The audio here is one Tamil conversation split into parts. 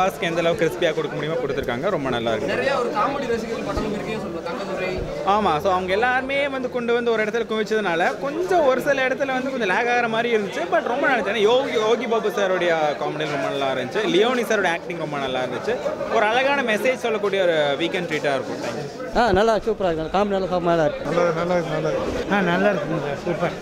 மாஸ்க்கு எந்த அளவுக்கு கிறிஸ்பியாக கொடுக்க முடியுமோ கொடுத்துருக்காங்க ரொம்ப நல்லா இருக்கு நிறைய ஒரு காமெடி ரசிகர்கள் படம் இருக்கே சொல்லுவோம் தங்கதுரை ஆமாம் ஸோ அவங்க எல்லாருமே வந்து கொண்டு வந்து ஒரு இடத்துல குவிச்சதுனால கொஞ்சம் ஒரு சில இடத்துல வந்து கொஞ்சம் லேக் ஆகிற மாதிரி இருந்துச்சு பட் ரொம்ப நல்லா இருந்துச்சு ஏன்னா யோகி யோகி பாபு சாருடைய காமெடி ரொம்ப நல்லா இருந்துச்சு லியோனி சாரோட ஆக்டிங் ரொம்ப நல்லா இருந்துச்சு ஒரு அழகான மெசேஜ் சொல்லக்கூடிய ஒரு வீக்கெண்ட் ட்ரீட்டாக இருக்கும் தேங்க்யூ ஆ நல்லா சூப்பராக இருக்கு காமெடி நல்லா காமெடியாக இருக்கு நல்லா நல்லா இருக்கு நல்லா இருக்கு ஆ நல்லா இருக்குங்க சார் சூப்பர்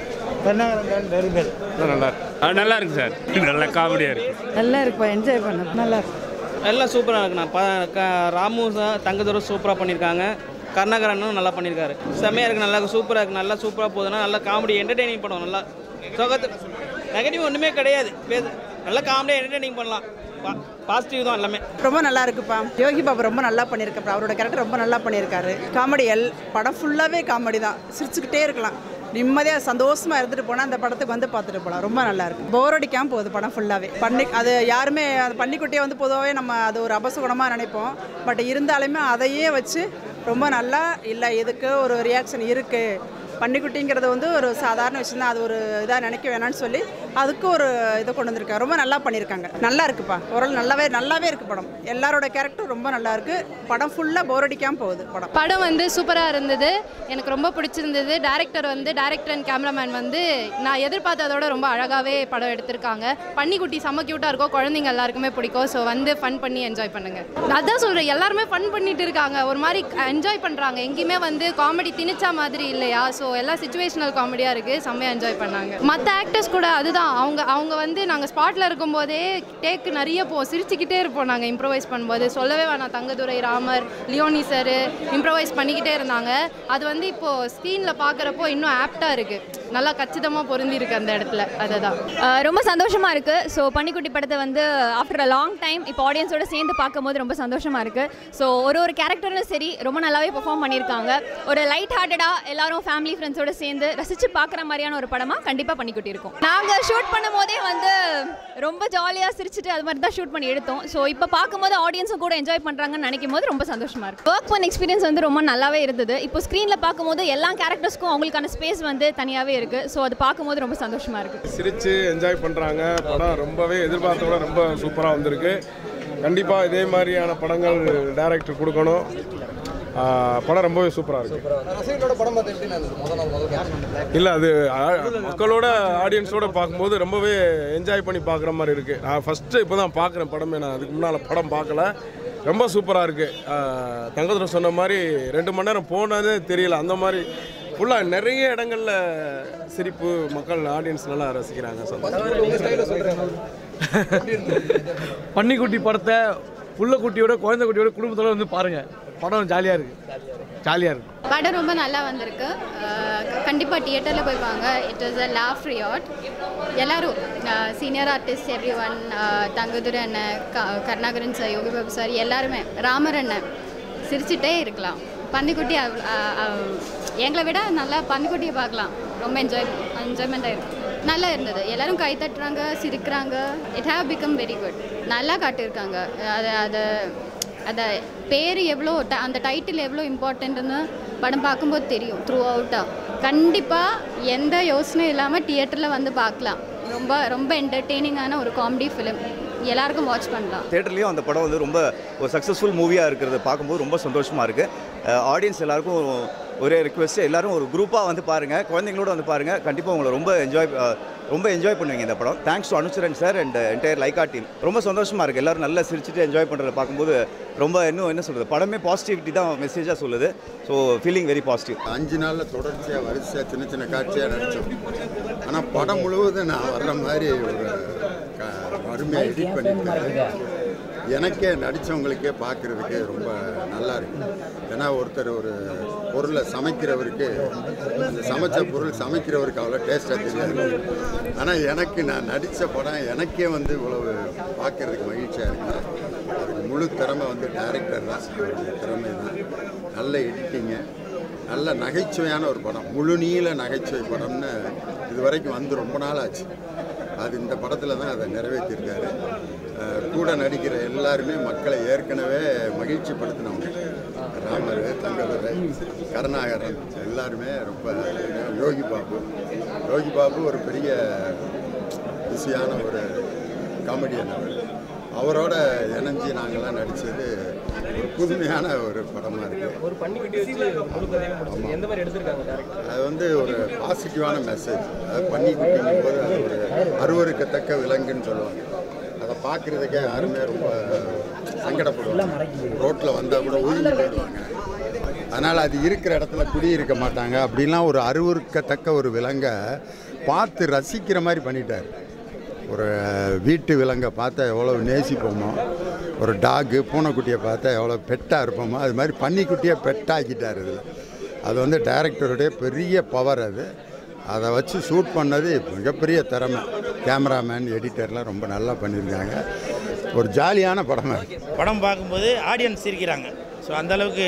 தென்னாகரம் வெரிபெல் நல்லா இருக்கு நல்லா இருக்கு சார் நல்ல காமெடியாக இருக்கு நல்லா இருக்குப்பா என்ஜாய் பண்ண நல்லா இருக்கு எல்லாம் சூப்பராக இருக்குண்ணா ப க ராமு சார் தங்கதுரை சூப்பராக பண்ணியிருக்காங்க கருணாகரனும் நல்லா பண்ணியிருக்காரு செம்மையாக இருக்குது நல்லா சூப்பராக இருக்குது நல்லா சூப்பராக போகுதுன்னா நல்லா காமெடி என்டர்டெய்னிங் படம் நல்லா சோகத்து நெகட்டிவ் ஒன்றுமே கிடையாது பேசு நல்லா காமெடியாக என்டர்டெய்னிங் பண்ணலாம் பாசிட்டிவ் தான் எல்லாமே ரொம்ப நல்லா இருக்குப்பா யோகி பாபு ரொம்ப நல்லா பண்ணியிருக்காரு அவரோட கேரக்டர் ரொம்ப நல்லா பண்ணியிருக்காரு காமெடி எல் படம் ஃபுல்லாகவே காமெடி தான் சிரிச்சுக்கிட்டே இருக்கலாம் நிம்மதியாக சந்தோஷமா இருந்துட்டு போனால் அந்த படத்துக்கு வந்து பார்த்துட்டு போகலாம் ரொம்ப நல்லா இருக்கு போர் அடிக்காம போகுது படம் ஃபுல்லாகவே பண்ணி அது யாருமே அந்த பன்னிக்குட்டியை வந்து பொதுவாகவே நம்ம அது ஒரு அபசகுணமாக நினைப்போம் பட் இருந்தாலுமே அதையே வச்சு ரொம்ப நல்லா இல்லை இதுக்கு ஒரு ரியாக்ஷன் இருக்குது பன்னிக்குட்டிங்கிறது வந்து ஒரு சாதாரண விஷயம் தான் அது ஒரு இதாக நினைக்க வேணாம்னு சொல்லி அதுக்கு ஒரு இதை கொண்டு வந்திருக்காங்க ரொம்ப நல்லா பண்ணியிருக்காங்க நல்லா இருக்குப்பா ஓரளவு நல்லாவே நல்லாவே இருக்கு படம் எல்லாரோட கேரக்டரும் ரொம்ப நல்லா இருக்கு படம் ஃபுல்லாக போர் அடிக்காம போகுது படம் படம் வந்து சூப்பராக இருந்தது எனக்கு ரொம்ப பிடிச்சிருந்தது டேரக்டர் வந்து டேரக்டர் அண்ட் கேமராமேன் வந்து நான் எதிர்பார்த்ததோட ரொம்ப அழகாகவே படம் எடுத்திருக்காங்க பன்னிக்குட்டி செம்ம க்யூட்டாக இருக்கும் குழந்தைங்க எல்லாருக்குமே பிடிக்கும் ஸோ வந்து ஃபன் பண்ணி என்ஜாய் பண்ணுங்க நான் அதான் சொல்கிறேன் எல்லாருமே ஃபன் பண்ணிட்டு இருக்காங்க ஒரு மாதிரி என்ஜாய் பண்ணுறாங்க எங்கேயுமே வந்து காமெடி திணிச்சா மாதிரி இல்லையா ஸோ எல்லாம் சுச்சுவேஷனல் காமெடியாக இருக்குது செம்மையாக என்ஜாய் பண்ணாங்க மற்ற ஆக்டர்ஸ் கூட அதுதான் அவங்க அவங்க வந்து நாங்கள் ஸ்பாட்டில் இருக்கும்போதே டேக்கு நிறைய போ சிரிச்சுக்கிட்டே இருப்போம் நாங்கள் இம்ப்ரவைஸ் பண்ணும்போது சொல்லவே வேணாம் தங்கதுரை ராமர் லியோனி சார் இம்ப்ரவைஸ் பண்ணிக்கிட்டே இருந்தாங்க அது வந்து இப்போது ஸ்க்ரீனில் பார்க்குறப்போ இன்னும் ஆப்டாக இருக்குது நல்லா கச்சிதமாக பொருந்தி இருக்கு அந்த இடத்துல அதுதான் ஆஹ் ரொம்ப சந்தோஷமா இருக்கு ஸோ பன்னிக்குட்டி படத்தை வந்து ஆஃப்டர் அ லாங் டைம் இப்போ ஆடியன்ஸோட சேர்ந்து பார்க்கும்போது ரொம்ப சந்தோஷமா இருக்கு ஸோ ஒரு ஒரு கேரக்டரும் சரி ரொம்ப நல்லாவே பெர்ஃபார்ம் பண்ணியிருக்காங்க ஒரு லைட் ஹார்ட்டடாக எல்லாரும் ஃபேமிலி ஃப்ரெண்ட்ஸோட சேர்ந்து ரசிச்சு பார்க்குற மாதிரியான ஒரு படமா கண்டிப்பாக பன்னிக்குட்டி இருக்கும் நாங்கள் ஷூட் பண்ணும் போதே வந்து ரொம்ப ஜாலியாக சிரிச்சுட்டு அது மாதிரி தான் ஷூட் பண்ணி எடுத்தோம் ஸோ இப்போ பார்க்கும்போது ஆடியன்ஸும் கூட என்ஜாய் பண்ணுறாங்கன்னு நினைக்கும் போது ரொம்ப சந்தோஷமா இருக்கு ஒர்க் பண்ண எக்ஸ்பீரியன்ஸ் வந்து ரொம்ப நல்லாவே இருந்தது இப்போ ஸ்க்ரீனில் பார்க்கும்போது எல்லா கேரக்டர்ஸ்க்கும் அவங்களுக்கான ஸ்பேஸ் வந்து தனியாகவே இருக்கு ஸோ அது பார்க்கும்போது ரொம்ப சந்தோஷமா இருக்கு சிரித்து என்ஜாய் பண்ணுறாங்க படம் ரொம்பவே எதிர்பார்த்தோட ரொம்ப சூப்பராக வந்திருக்கு கண்டிப்பாக இதே மாதிரியான படங்கள் டைரக்டர் கொடுக்கணும் ஆ, படம் ரொம்பவே சூப்பராக இருக்கு ரசிகர்களோட படம் பார்த்து எப்படி இருந்தது முதல் நாள் முதல் இல்லை அது ஆ- மக்களோட ஆடியன்ஸோட பார்க்கும்போது ரொம்பவே என்ஜாய் பண்ணி பார்க்குற மாதிரி இருக்குது நான் ஃபஸ்ட்டு இப்போ தான் பார்க்குறேன் படமே நான் அதுக்கு முன்னால் படம் பார்க்கல ரொம்ப சூப்பராக இருக்குது தங்கத்தில் சொன்ன மாதிரி ரெண்டு மணி நேரம் போனதே தெரியல அந்த மாதிரி ஃபுல்லாக நிறைய இடங்களில் சிரிப்பு மக்கள் ஆடியன்ஸ் நல்லா ரசிக்கிறாங்க சந்தோஷம் உங்க ஸ்டைல சொல்றேன் பன்னிக்குட்டி படத்தை புள்ள குட்டியோட குழந்தை குட்டியோட குடும்பத்தோட வந்து பாருங்க படம் ஜாலியாக இருக்கு ஜாலியாக இருக்கு படம் ரொம்ப நல்லா வந்திருக்கு கண்டிப்பாக தியேட்டரில் போய் வாங்க it is a laugh riot எல்லாரும் senior artist every one Thangadurai அண்ணன் க கருணாகரன் சார் யோகி பாபு சார் எல்லாருமே ராமர் அண்ணன் சிரிச்சுட்டே இருக்கலாம் பன்னிக்குட்டி அவ்- அஹ், அஹ், எங்களை விட நல்லா பன்னிக்குட்டியை பார்க்கலாம் ரொம்ப என்ஜாய் என்ஜாய்மெண்ட்டாக இருக்கும் நல்லா இருந்தது எல்லாரும் கை தட்டுறாங்க சிரிக்கிறாங்க it have become very good நல்லா காட்டியிருக்காங்க அதை அதை அந்த பேர் எவ்வளோ ட- அந்த டைட்டில் எவ்வளோ இம்பார்ட்டன்ட்னு படம் பார்க்கும்போது தெரியும் த்ரூ அவுட்டாக கண்டிப்பாக எந்த யோசனையும் இல்லாமல் தியேட்டரில் வந்து பார்க்கலாம் ரொம்ப ரொம்ப என்டர்டெய்னிங்கான ஒரு காமெடி ஃபிலிம் எல்லாருக்கும் வாட்ச் பண்ணலாம் தேட்டர்லேயும் அந்த படம் வந்து ரொம்ப ஒரு சக்ஸஸ்ஃபுல் மூவியாக இருக்கிறத பார்க்கும்போது ரொம்ப சந்தோஷமாக இருக்குது ஆடியன்ஸ் எல்லாருக்கும் ஒரே ரிக்வெஸ்ட் எல்லாரும் ஒரு குரூப்பாக வந்து பாருங்கள் குழந்தைங்களோட வந்து பாருங்கள் கண்டிப்பாக உங்களை ரொம்ப என்ஜாய் ரொம்ப என்ஜாய் பண்ணுவீங்க இந்த படம் thanks to Anucharan sir and entire Lyca team ரொம்ப சந்தோஷமாக இருக்குது எல்லாரும் நல்லா சிரிச்சுட்டு என்ஜாய் பண்ணுறத பார்க்கும்போது ரொம்ப இன்னும் என்ன சொல்கிறது படமே பாசிட்டிவிட்டி தான் மெசேஜாக சொல்லுது ஸோ ஃபீலிங் வெரி பாசிட்டிவ் அஞ்சு நாளில் தொடர்ச்சியாக வரிசையாக சின்ன சின்ன காட்சியாக நடித்தோம் ஆனால் படம் முழுவதும் நான் வர்ற மாதிரி ஒரு க- அருமையாக எடிட் பண்ணியிருக்காரு எனக்கே நடித்தவங்களுக்கே பார்க்குறதுக்கு ரொம்ப நல்லா இருக்கு ஏன்னா ஒருத்தர் ஒரு பொருளை சமைக்கிறவருக்கு அந்த சமைச்ச பொருள் சமைக்கிறவருக்கு அவ்வளோ டேஸ்ட்டாக தெரியாது ஆனால் எனக்கு நான் நடித்த படம் எனக்கே வந்து இவ்வளவு பார்க்குறதுக்கு மகிழ்ச்சியாக இருக்கு அதுக்கு முழு திறமை வந்து டைரக்டர் தான் அவருடைய திறமை தான் நல்ல எடிட்டிங்கு நல்ல நகைச்சுவையான ஒரு படம் முழு நீள நகைச்சுவை படம்னு இது வரைக்கும் வந்து ரொம்ப நாள் ஆச்சு அது இந்த படத்தில் தான் அதை நிறைவேற்றியிருக்காரு அஹ் கூட நடிக்கிற எல்லாருமே மக்களை ஏற்கனவே மகிழ்ச்சிப்படுத்தினவங்க ராமர் தங்கதுரை கருணாகரன் எல்லாருமே ரொம்ப யோகி பாபு யோகி பாபு ஒரு பெரிய பிஸியான ஒரு காமெடியன் அவர் அவரோட இணைஞ்சு நாங்கள்லாம் நடித்தது ஒரு புதுமையான ஒரு படமாக இருக்குது ஒரு பன்னிக்குட்டி வச்சு முழு கதையுமே முடிச்சிருக்கு எந்த மாதிரி எடுத்திருக்காங்க டேரக்டர் அது வந்து ஒரு பாசிட்டிவான மெசேஜ் அது பன்னிக்குட்டிங்கும் போது அது ஒரு அருவருக்கத்தக்க விலங்குன்னு சொல்லுவாங்க அதை பார்க்குறதுக்கே யாருமே ரொம்ப சங்கடப்படுவாங்க ரோட்டில் வந்தால் கூட ஒதுங்கி போயிடுவாங்க அதனால் அது இருக்கிற இடத்துல குடியிருக்க மாட்டாங்க அப்படிலாம் ஒரு அருவருக்கத்தக்க ஒரு விலங்கை பார்த்து ரசிக்கிற மாதிரி பண்ணிட்டார் ஒரு வீட்டு விலங்கை பார்த்தா எவ்வளோ நேசிப்போமோ ஒரு டாகு பூனைக்குட்டியை பார்த்தா எவ்வளோ பெட்டாக இருப்போமோ அது மாதிரி பன்னிக்குட்டியை பெட்டாக்கிட்டார் இதில் அது வந்து டைரக்டருடைய பெரிய பவர் அது அதை வச்சு ஷூட் பண்ணது மிகப்பெரிய திறமை கேமராமேன் எடிட்டர்லாம் ரொம்ப நல்லா பண்ணியிருக்காங்க ஒரு ஜாலியான படமாக இருக்குது படம் பார்க்கும்போது ஆடியன்ஸ் சிரிக்கிறாங்க ஸோ அந்த அளவுக்கு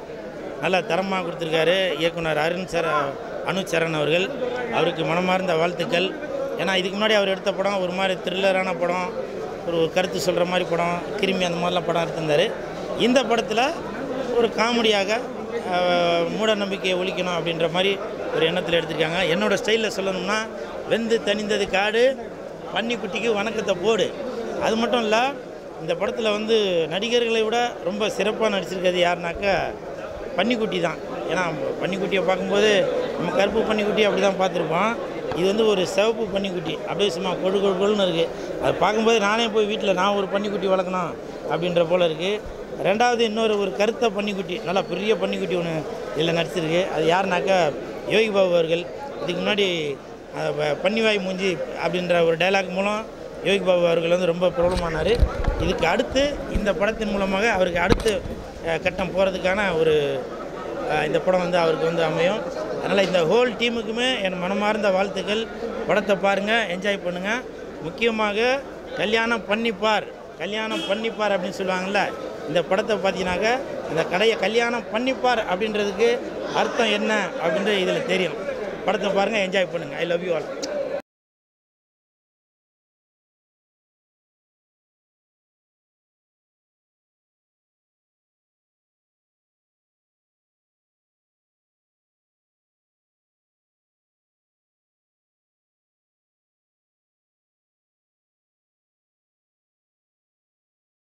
நல்ல தரமாக கொடுத்துருக்காரு இயக்குனர் அருண் சர அனுஜ் சரண் அவர்கள் அவருக்கு மனமார்ந்த வாழ்த்துக்கள் ஏன்னா இதுக்கு முன்னாடி அவர் எடுத்த படம் ஒரு மாதிரி த்ரில்லரான படம் ஒரு கருத்து சொல்கிற மாதிரி படம் கிருமி அந்த மாதிரிலாம் படம் எடுத்திருந்தார் இந்த படத்தில் ஒரு காமெடியாக அஹ், மூட நம்பிக்கையை ஒழிக்கணும் அப்படின்ற மாதிரி ஒரு எண்ணத்தில் எடுத்திருக்காங்க என்னோடய ஸ்டைலில் சொல்லணும்னா வெந்து தணிந்தது காடு பன்னிக்குட்டிக்கு வணக்கத்தை போடு அது மட்டும் இல்லை இந்த படத்தில் வந்து நடிகர்களை விட ரொம்ப சிறப்பாக நடிச்சிருக்கிறது யாருனாக்கா பன்னிக்குட்டி தான் ஏன்னா பன்னிக்குட்டியை பார்க்கும்போது நம்ம கருப்பு பன்னிக்குட்டி அப்படி தான் பார்த்துருப்போம் இது வந்து ஒரு சிவப்பு பன்னிக்குட்டி அப்படியே சும்மா கொழு கொழு கொழுன்னு இருக்குது அது பார்க்கும்போது நானே போய் வீட்டில் நான் ஒரு பன்னிக்குட்டி வளர்க்கணும் அப்படின்ற போல் இருக்குது ரெண்டாவது இன்னொரு ஒரு கருத்த பன்னிக்குட்டி நல்லா பெரிய பன்னிக்குட்டி ஒன்று இதில் நடிச்சிருக்கு அது யாருனாக்கா யோகி பாபு அவர்கள் இதுக்கு முன்னாடி அஹ், ப- பன்னிவாய் மூஞ்சி அப்படின்ற ஒரு டைலாக் மூலம் யோகி பாபு அவர்கள் வந்து ரொம்ப பிரபலமானார் இதுக்கு அடுத்து இந்த படத்தின் மூலமாக அவருக்கு அடுத்து அஹ், கட்டம் போகிறதுக்கான ஒரு அஹ், இந்த படம் வந்து அவருக்கு வந்து அமையும் அதனால் இந்த ஹோல் டீமுக்குமே என் மனமார்ந்த வாழ்த்துக்கள் படத்தை பாருங்கள் என்ஜாய் பண்ணுங்கள் முக்கியமாக கல்யாணம் பண்ணிப்பார் கல்யாணம் பண்ணிப்பார் அப்படின்னு சொல்லுவாங்கள்ல இந்த படத்தை பார்த்தீங்கன்னாக்க இந்த கடையை கல்யாணம் பண்ணிப்பார் அப்படின்றதுக்கு அர்த்தம் என்ன அப்படின்றது இதில் தெரியும் படத்தை பாருங்கள் என்ஜாய் பண்ணுங்கள் ஐ லவ் யூ ஆல்